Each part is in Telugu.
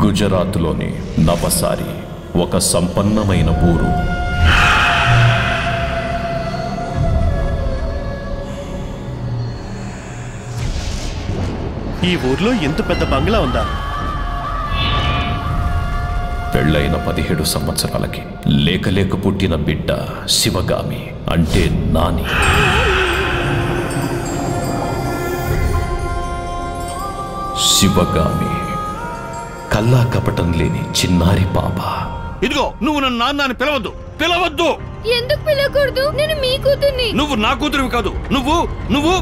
గుజరాత్లోని నవసారి ఒక సంపన్నమైన ఊరు ఈ ఊర్లో ఎంత పెద్ద బంగ్లా ఉందా పెళ్ళైన పదిహేడు సంవత్సరాలకి లేక లేక పుట్టిన బిడ్డ శివగామి అంటే నాని శివగామి కల్లా కపటం లేని చిన్నారి పాప ఇదిగో నువ్వు నన్ను నాన్న అని పిలవద్దు పిలవద్దు ఎందుకు పిలవకూడదు నేను మీ కూతుర్ని నువ్వు నా కూతురివి కాదు నువ్వు నువ్వు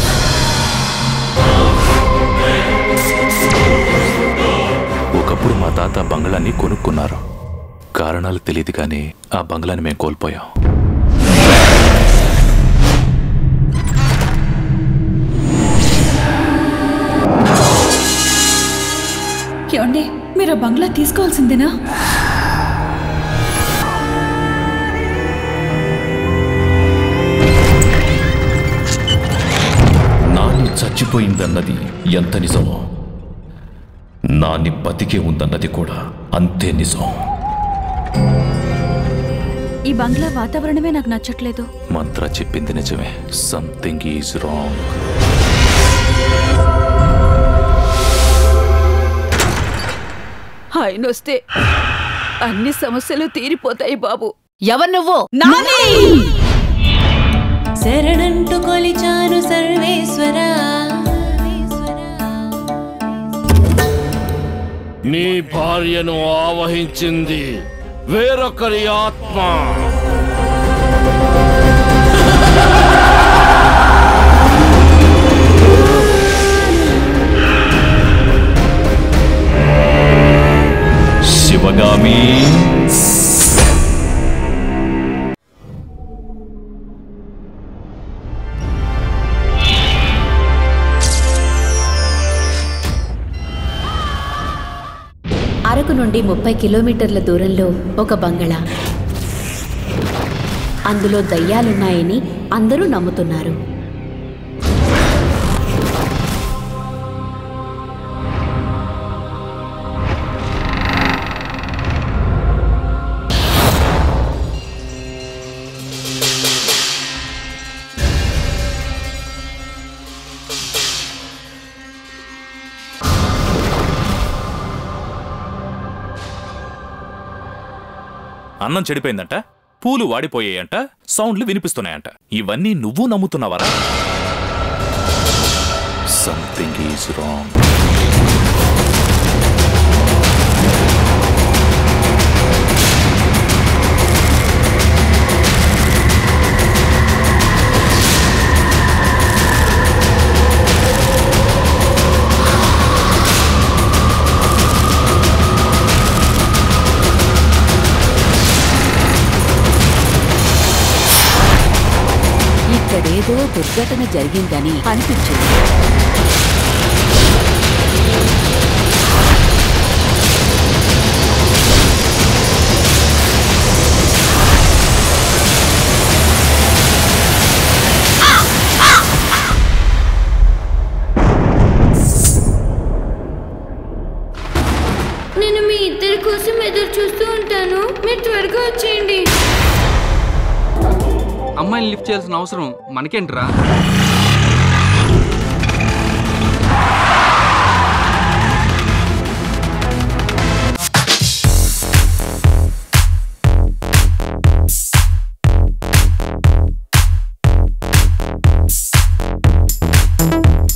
ఒకప్పుడు మా తాత బంగ్లాని కొనుక్కున్నారు కారణాలు తెలియదు కానీ ఆ బంగ్లాని మేము కోల్పోయాం ఏమండి మీరు ఆ బంగ్లా తీసుకోవాల్సిందేనా నాని చచ్చిపోయిందన్నది ఎంత నిజమో నాని బతికే ఉందన్నది కూడా అంతే నిజం ఈ బంగ్లా వాతావరణమే నాకు నచ్చట్లేదు మంత్ర చెప్పింది నిజమే సంథింగ్ ఈజ్ రాంగ్ ఆయన వస్తే అన్ని సమస్యలు తీరిపోతాయి బాబు ఎవరు నువ్వు శరణంటు కొలిచాను సర్వేశ్వరా నీ భార్యను ఆవహించింది వేరొకరి ఆత్మ శివగామి అరకు నుండి ముప్పై కిలోమీటర్ల దూరంలో ఒక బంగళా అందులో దయ్యాలున్నాయని అందరూ నమ్ముతున్నారు అన్నం చెడిపోయిందంట పూలు వాడిపోయాయంట సౌండ్లు వినిపిస్తున్నాయంట ఇవన్నీ నువ్వు నమ్ముతున్నావరా సంథింగ్ ఈజ్ రాంగ్ ఇక్కడేదో దుర్ఘటన జరిగిందని అనిపించింది నేను మీ ఇద్దరి కోసం ఎదురు చూస్తూ ఉంటాను మీరు త్వరగా వచ్చేయండి అమ్మాయిని లిఫ్ట్ చేయాల్సిన అవసరం మనకేంట్రా